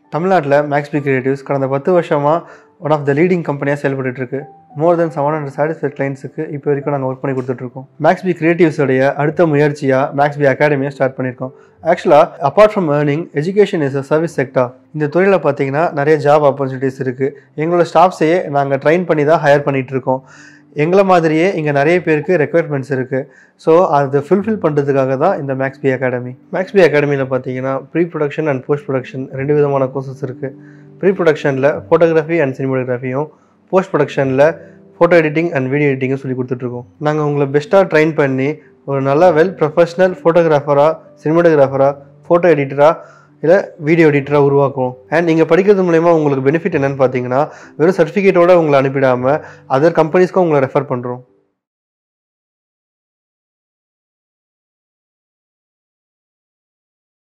தமிழ்நாட்டில் மேக்ஸ்பி கிரியேட்டிவ்ஸ் கடந்த பத்து வருஷமாக ஒன் ஆஃப் த லீடிங் கம்பெனியாக செயல்பட்டு இருக்கு more than seven hundred satisfied கிளைண்ட்ஸுக்கு இப்போ வரைக்கும் நாங்கள் ஒர்க் பண்ணி கொடுத்துட்ருக்கோம் மேக்ஸ்பி கிரியேட்டிவ்ஸோடைய அடுத்த முயற்சியாக மேக்ஸ்பி அகாடமியை ஸ்டார்ட் பண்ணியிருக்கோம் ஆக்சுவலாக apart from earning education is a service sector இந்த துறையில் பார்த்தீங்கன்னா நிறைய ஜாப் ஆப்பர்ச்சுனிட்டிஸ் இருக்குது எங்களோட ஸ்டாஃப்ஸையே நாங்கள் ட்ரைன் பண்ணி தான் ஹையர் பண்ணிகிட்டு இருக்கோம் எங்களை மாதிரியே இங்கே நிறைய பேருக்கு ரெக்குயர்மெண்ட்ஸ் இருக்குது ஸோ அதை ஃபுல்ஃபில் பண்ணுறதுக்காக தான் இந்த மேக்ஸ்பி அகாடமி மேக்ஸ்பி அகாடமியில் பார்த்தீங்கன்னா pre production and post production ரெண்டு விதமான கோர்சஸ் இருக்குது ப்ரீ ப்ரொடக்ஷனில் ஃபோட்டோகிராஃபி அண்ட் சினிமோகிராஃபியும் போஸ்ட் ப்ரொடக்ஷனில் ஃபோட்டோ எடிட்டிங் அண்ட் வீடியோ எடிட்டிங்கும் சொல்லி கொடுத்துட்ருக்கோம் நாங்கள் உங்களை பெஸ்ட்டாக ட்ரைன் பண்ணி ஒரு நல்ல வெல் ப்ரொஃபஷ்னல் ஃபோட்டோகிராஃபராக சினிமோட்டோகிராஃபராக ஃபோட்டோ எடிட்டராக இல்லை வீடியோ எடிட்டராக உருவாக்கும் அண்ட் நீங்கள் படிக்கிறது மூலயமா உங்களுக்கு பெனிஃபிட் என்னன்னு பார்த்தீங்கன்னா வெறும் சர்டிஃபிகேட்டோட உங்களை அனுப்பிடாமல் அதர் கம்பெனிஸ்க்கும் உங்களை ரெஃபர் பண்ணுறோம்